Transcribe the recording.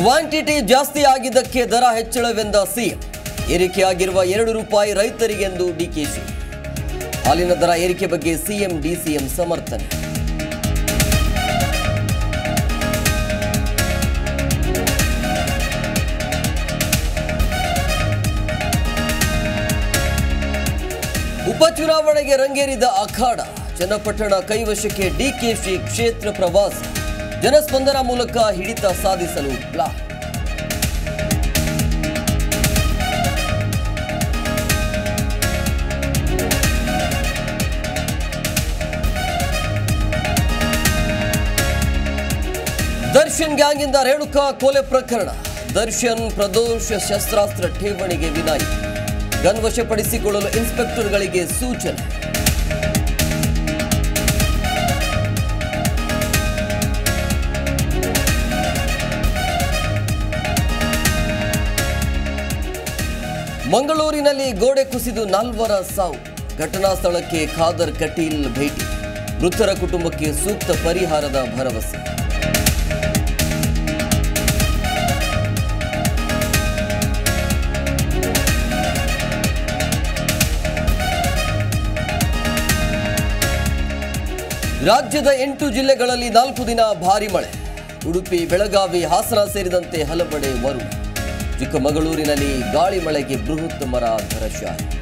quantity ಜಾಸ್ತಿ ಆಗಿದ್ದಕ್ಕೆ ದರ ಹೆಚ್ಚಳವೆಂದ ಸಿಎಂ ಏರಿಕೆಯಾಗಿರುವ ಎರಡು ರೂಪಾಯಿ ರೈತರಿಗೆಂದು ಡಿಕೆಶಿ ಹಾಲಿನ ದರ ಏರಿಕೆ ಬಗ್ಗೆ ಸಿಎಂ ಡಿಸಿಎಂ ಸಮರ್ಥನೆ ಉಪಚುನಾವಣೆಗೆ ರಂಗೇರಿದ ಅಖಾಡ ಚನ್ನಪಟ್ಟಣ ಕೈವಶಕ್ಕೆ ಡಿಕೆಶಿ ಕ್ಷೇತ್ರ ಪ್ರವಾಸ ಜನಸ್ಪಂದನ ಮೂಲಕ ಹಿಡಿತ ಸಾಧಿಸಲು ಪ್ಲಾನ್ ದರ್ಶನ್ ಗ್ಯಾಂಗಿಂದ ರೇಣುಕಾ ಕೊಲೆ ಪ್ರಕರಣ ದರ್ಶನ್ ಪ್ರದೋಷ ಶಸ್ತ್ರಾಸ್ತ್ರ ಠೇವಣಿಗೆ ವಿನಾಯಿತಿ ಗನ್ ವಶಪಡಿಸಿಕೊಳ್ಳಲು ಇನ್ಸ್ಪೆಕ್ಟರ್ಗಳಿಗೆ ಸೂಚನೆ ಮಂಗಳೂರಿನಲ್ಲಿ ಗೋಡೆ ಕುಸಿದು ನಾಲ್ವರ ಸಾವು ಘಟನಾ ಸ್ಥಳಕ್ಕೆ ಖಾದರ್ ಕಟೀಲ್ ಭೇಟಿ ಮೃತರ ಕುಟುಂಬಕ್ಕೆ ಸೂಕ್ತ ಪರಿಹಾರದ ಭರವಸೆ ರಾಜ್ಯದ ಎಂಟು ಜಿಲ್ಲೆಗಳಲ್ಲಿ ನಾಲ್ಕು ದಿನ ಭಾರಿ ಮಳೆ ಉಡುಪಿ ಬೆಳಗಾವಿ ಹಾಸನ ಸೇರಿದಂತೆ ಹಲವೆಡೆ ಮರು ಚಿಕ್ಕಮಗಳೂರಿನಲ್ಲಿ ಗಾಳಿ ಮಳೆಗೆ ಬೃಹತ್ ಮರ ಧರಶಾಹಿ